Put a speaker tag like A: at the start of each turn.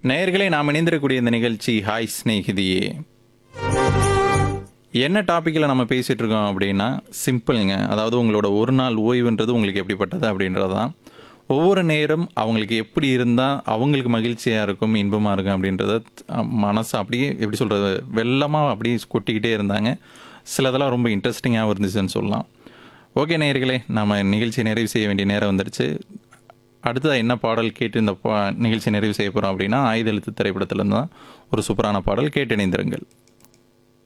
A: நேயர்களே நாம் இணைந்திருக்கக்கூடிய இந்த நிகழ்ச்சி ஹாய் ஸ்நேகிதியே என்ன டாப்பிக்கில் நம்ம பேசிகிட்டு இருக்கோம் அப்படின்னா சிம்பிளுங்க அதாவது உங்களோட ஒரு நாள் ஓய்வுன்றது உங்களுக்கு எப்படிப்பட்டது அப்படின்றது தான் ஒவ்வொரு நேரம் அவங்களுக்கு எப்படி இருந்தால் அவங்களுக்கு மகிழ்ச்சியாக இருக்கும் இன்பமாக இருக்கும் அப்படின்றத அஹ், மனசு அப்படியே எப்படி சொல்கிறது வெள்ளமாக அப்படியே கொட்டிக்கிட்டே இருந்தாங்க சிலதெல்லாம் ரொம்ப இன்ட்ரெஸ்டிங்காகவும் இருந்துச்சுன்னு சொல்லலாம் ஓகே நேயர்களே நம்ம நிகழ்ச்சி நிறைவு செய்ய வேண்டிய நேரம் வந்துடுச்சு அடுத்ததாக என்ன பாடல் கேட்டு இந்த பா நிகழ்ச்சி நிறைவு செய்ய போகிறோம் அப்படின்னா ஆயுத எழுத்து திரைப்படத்துலேருந்து தான் ஒரு சூப்பரான பாடல் கேட்டு இணைந்திருங்கள்